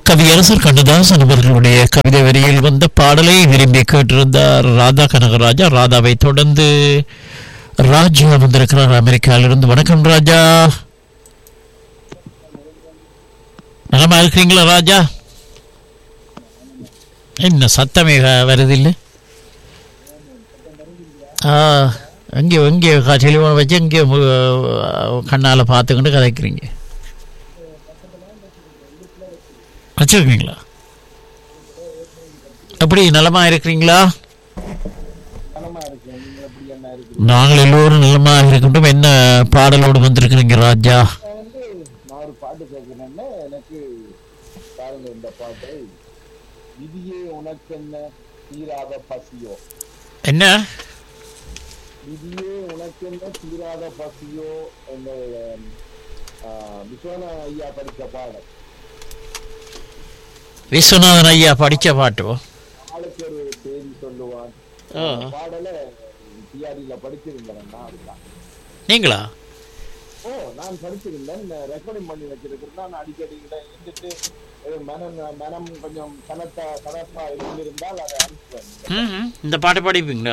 கவியரசர் கண்ணதாசன் அவர்களுடைய கவிதை வரியில் வந்த பாடலை விரும்பி கேட்டிருந்தார் ராதா கனகராஜா ராதாவை தொடர்ந்து ராஜா வந்திருக்கிறார் அமெரிக்காவிலிருந்து வணக்கம் ராஜா நலமா இருக்கிறீங்களா ராஜா என்ன சத்தமே வ- வருதில்லை ஆ எங்கே எங்கே டெலிஃபோன் வச்சு எங்கே கண்ணால் பார்த்துக்கிட்டு கதைக்கிறீங்க வச்சிருக்கீங்களா எப்படி நலமா இருக்கிறீங்களா நாங்கள் எல்லோரும் நலமா இருக்கின்றோம் என்ன பாடலோடு வந்திருக்கிறீங்க ராஜா வந்து நான் ஒரு பாட்டு கேட்கிறேன்னு எனக்கு பாருங்க இந்த பாட்டு விதியே உனக்கென்ன தீராத பசியோ என்ன விதியே உனக்கென்ன தீராத பசியோ என்ற ஆஹ், விஸ்வநாத ஐயா படித்த பாடல் விஸ்வநாதன் ஐயா படித்த பாட்டோ ஆளுக்கு ஒரு செய்தி சொல்லுவான் ஆ. அந்த பாடலை டிஆர்டியில படிச்சிருந்தேன் நான் அதுதான் நீங்களா ஓ நான் படிச்சிருந்தேன் ரெக்கார்டிங் பண்ணி வச்சிருக்கிறேன் நான் அடிக்கடி இதை இருந்துட்டு ஒரு மனம் மனம் கொஞ்சம் கனத்தா கனப்பா இருந்திருந்தால் அதை அனுப்புவேன் ம் இந்த பாட்டு படிப்பீங்களா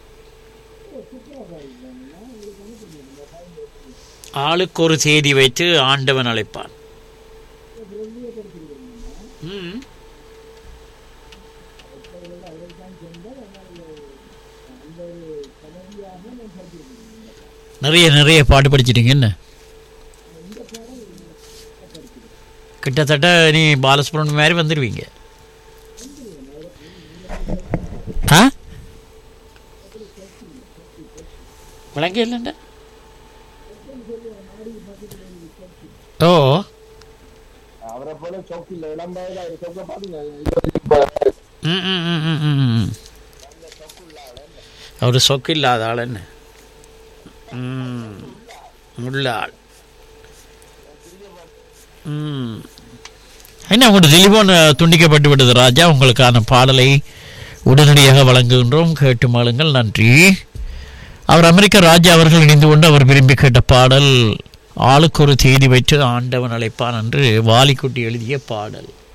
ஆளுக்கு ஒரு செய்தி வைத்து ஆண்டவன் அழைப்பான் ம் நிறைய நிறைய பாட்டு படிச்சிட்டீங்க என்ன கிட்டத்தட்ட நீ பாலசுப்ரமணியம் மாதிரி வந்துடுவீங்க ஆ விளங்க இல்லைண்ட ஓ அவரை போல சோக்கில் இளம்பாயில அவர் சொக்க பாருங்க ம் ம் ம் ம் ம் ம் அவர் சொக்கு இல்லாத ஆள் என்ன ம் உள்ள ஆள் ம் என்ன உங்களோட டெலிஃபோன் துண்டிக்கப்பட்டு விட்டது ராஜா உங்களுக்கான பாடலை உடனடியாக வழங்குகின்றோம் கேட்டு மாளுங்கள் நன்றி அவர் அமெரிக்க ராஜா அவர்கள் இணைந்து கொண்டு அவர் விரும்பி கேட்ட பாடல் ஆளுக்கு ஒரு தேதி வைத்து ஆண்டவன் அழைப்பான் என்று வாலிக்குட்டி எழுதிய பாடல்